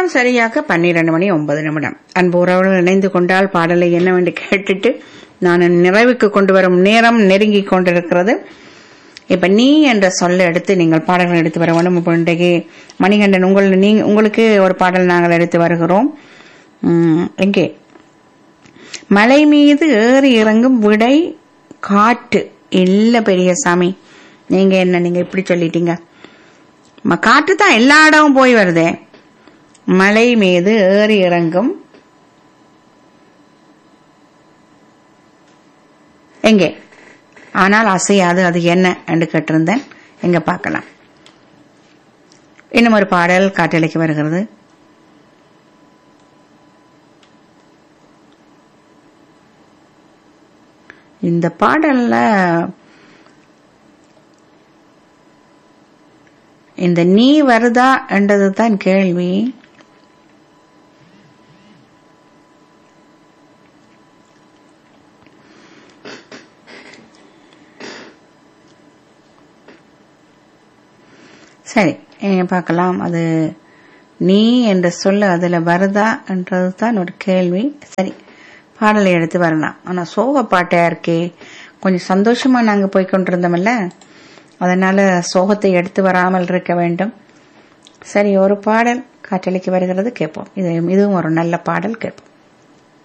நேரம் சரியாக பன்னிரண்டு மணி ஒன்பது நிமிடம் அன்பு உறவுகள் இணைந்து கொண்டால் பாடலை என்னவென்று கேட்டுட்டு நான் நிறைவுக்கு கொண்டு வரும் நேரம் நெருங்கி கொண்டிருக்கிறது இப்ப நீ என்ற சொல்ல எடுத்து நீங்கள் பாடல்கள் எடுத்து வர வேண்டும் இப்போ இன்றைக்கு மணிகண்டன் உங்கள் நீ உங்களுக்கு ஒரு பாடல் நாங்கள் எடுத்து வருகிறோம் உம், எங்கே மலை மீது ஏறி இறங்கும் விடை காற்று இல்ல பெரியசாமி நீங்க என்ன நீங்க இப்படி சொல்லிட்டீங்க ம- காற்று தான் எல்லா இடமும் போய் வருதே மலை மீது ஏறி இறங்கும் எங்கே ஆனால் அசையாது அது என்ன என்று கேட்டிருந்தேன் எங்க பார்க்கலாம் இன்னும் ஒரு பாடல் காற்றலைக்கு வருகிறது இந்த பாடல்ல இந்த நீ வருதா என்றது தான் கேள்வி சரி eh, பார்க்கலாம் அது நீ என்ற சொல்ல அதுல வருதா என்றது தான் ஒரு கேள்வி சரி பாடலை எடுத்து வரலாம் ஆனா சோக பாட்டா இருக்கே கொஞ்சம் சந்தோஷமா நாங்க போய் கொண்டிருந்தோம்ல அதனால சோகத்தை எடுத்து வராமல் இருக்க வேண்டும் சரி ஒரு பாடல் காற்றலைக்கு வருகிறது கேட்போம் இது இதுவும் ஒரு நல்ல பாடல் கேட்போம்